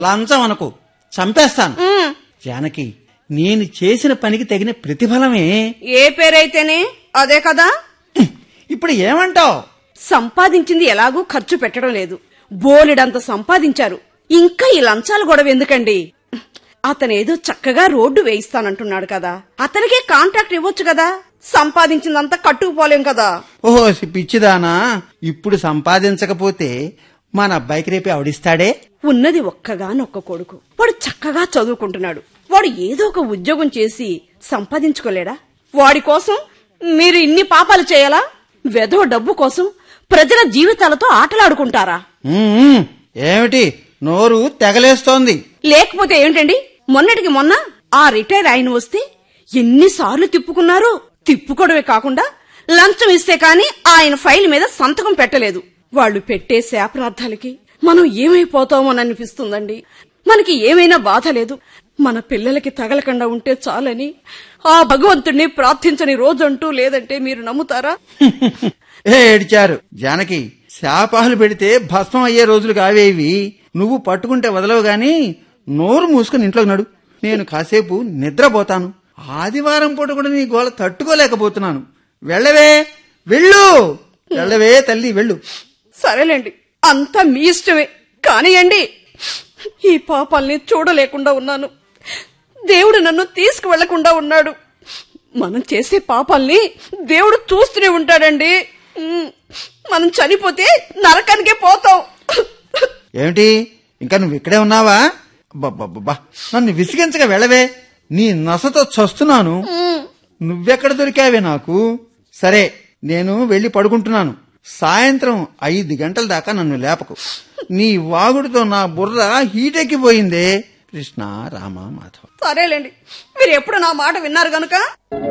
లంచం అనుకో చంపేస్తాను ఉమ్, జానకి నేను చేసిన పనికి తగిన ప్రతిఫలమే ఏ పేరైతేనే అదే కదా ఇప్పుడు ఏమంటావు సంపాదించింది ఎలాగూ ఖర్చు పెట్టడం లేదు బోలెడంత సంపాదించారు ఇంకా ఈ లంచాల గొడవ ఎందుకండి అతనేదో చక్కగా రోడ్డు వేయిస్తానంటున్నాడు కదా అతనికే కాంట్రాక్ట్ ఇవ్వొచ్చు కదా సంపాదించిందంతా కట్టుకుపోలేం కదా ఓహో పిచ్చిదానా ఇప్పుడు సంపాదించకపోతే మన అబ్బాయికి రేపు ఆవిడిస్తాడే ఉన్నది ఒక్కగానొక్క కొడుకు వాడు చక్కగా చదువుకుంటున్నాడు వాడు ఏదో ఒక ఉద్యోగం చేసి సంపాదించుకోలేడా వాడి కోసం మీరు ఇన్ని పాపాలు చేయాలా వెధో డబ్బు కోసం ప్రజల జీవితాలతో ఆటలాడుకుంటారా ఉమ్మ్, ఏమిటి నోరు తెగలేస్తోంది లేకపోతే ఏంటండి మొన్నటికి మొన్న ఆ రిటైర్ ఆయన వస్తే ఎన్నిసార్లు తిప్పుకున్నారు తిప్పుకోవడమే కాకుండా లంచం ఇస్తే కాని ఆయన ఫైల్ మీద సంతకం పెట్టలేదు వాళ్ళు పెట్టే శాపనార్థాలకి మనం ఏమైపోతామోని అనిపిస్తుందండి మనకి ఏమైనా బాధ లేదు మన పిల్లలకి తగలకుండా ఉంటే చాలని ఆ భగవంతుణ్ణి ప్రార్థించని రోజంటూ లేదంటే మీరు నమ్ముతారా ఏ ఏడిచారు జానకి శాపాలు పెడితే భస్మం అయ్యే రోజులు కావేవి నువ్వు పట్టుకుంటే వదలవు గాని నోరు మూసుకుని ఇంట్లోకి నడు నేను కాసేపు నిద్రపోతాను ఆదివారం పూట కూడా నీ గోల తట్టుకోలేకపోతున్నాను వెళ్ళవే వెళ్ళు వెళ్ళవే తల్లి వెళ్ళు సరేలేండి అంతా మీ ఇష్టమే కానియండి ఈ పాపాల్ని చూడలేకుండా ఉన్నాను దేవుడు నన్ను తీసుకువెళ్లకుండా ఉన్నాడు మనం చేసే పాపాల్ని దేవుడు చూస్తూనే ఉంటాడండి ఉమ్, మనం చనిపోతే నరకానికే పోతాం ఏమిటి ఇంకా నువ్వు ఇక్కడే ఉన్నావా అబ్బబ్బబ్బబ్బా నన్ను విసిగించగా వెళ్ళవే నీ నసతో చస్తున్నాను నువ్వెక్కడ దొరికావే నాకు సరే నేను వెళ్ళి పడుకుంటున్నాను సాయంత్రం ఐదు గంటల దాకా నన్ను లేపకు నీ వాగుడితో నా బుర్ర హీటెక్కిపోయిందే కృష్ణ రామ మాధవ సరేలేండి మీరు ఎప్పుడు నా మాట విన్నారు గనుక